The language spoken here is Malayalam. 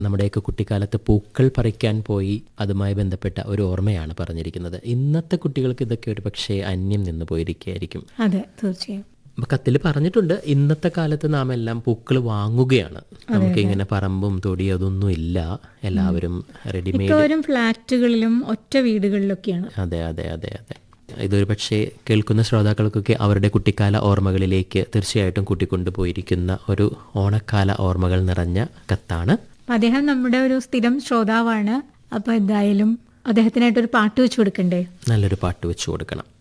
നമ്മുടെയൊക്കെ കുട്ടിക്കാലത്ത് പൂക്കൾ പറിക്കാൻ പോയി അതുമായി ബന്ധപ്പെട്ട ഒരു ഓർമ്മയാണ് പറഞ്ഞിരിക്കുന്നത് ഇന്നത്തെ കുട്ടികൾക്ക് ഇതൊക്കെ ഒരു പക്ഷേ അന്യം നിന്ന് പോയിരിക്കുകയായിരിക്കും അതെ തീർച്ചയായും അപ്പൊ കത്തിൽ പറഞ്ഞിട്ടുണ്ട് ഇന്നത്തെ കാലത്ത് നാം എല്ലാം പൂക്കൾ വാങ്ങുകയാണ് നമുക്ക് ഇങ്ങനെ പറമ്പും തൊടിയും അതൊന്നും ഇല്ല എല്ലാവരും റെഡിമെയ്ഡ് മിക്കവരും ഫ്ലാറ്റുകളിലും ഒറ്റ വീടുകളിലൊക്കെയാണ് അതെ അതെ അതെ അതെ ഇതൊരു പക്ഷേ കേൾക്കുന്ന ശ്രോതാക്കൾക്കൊക്കെ അവരുടെ കുട്ടിക്കാല ഓർമ്മകളിലേക്ക് തീർച്ചയായിട്ടും കൂട്ടിക്കൊണ്ടുപോയിരിക്കുന്ന ഒരു ഓണക്കാല ഓർമ്മകൾ നിറഞ്ഞ കത്താണ് അപ്പൊ അദ്ദേഹം നമ്മുടെ ഒരു സ്ഥിരം ശ്രോതാവാണ് അപ്പൊ എന്തായാലും അദ്ദേഹത്തിനായിട്ടൊരു പാട്ട് വെച്ച് കൊടുക്കണ്ടേ നല്ലൊരു പാട്ട് വെച്ചു കൊടുക്കണം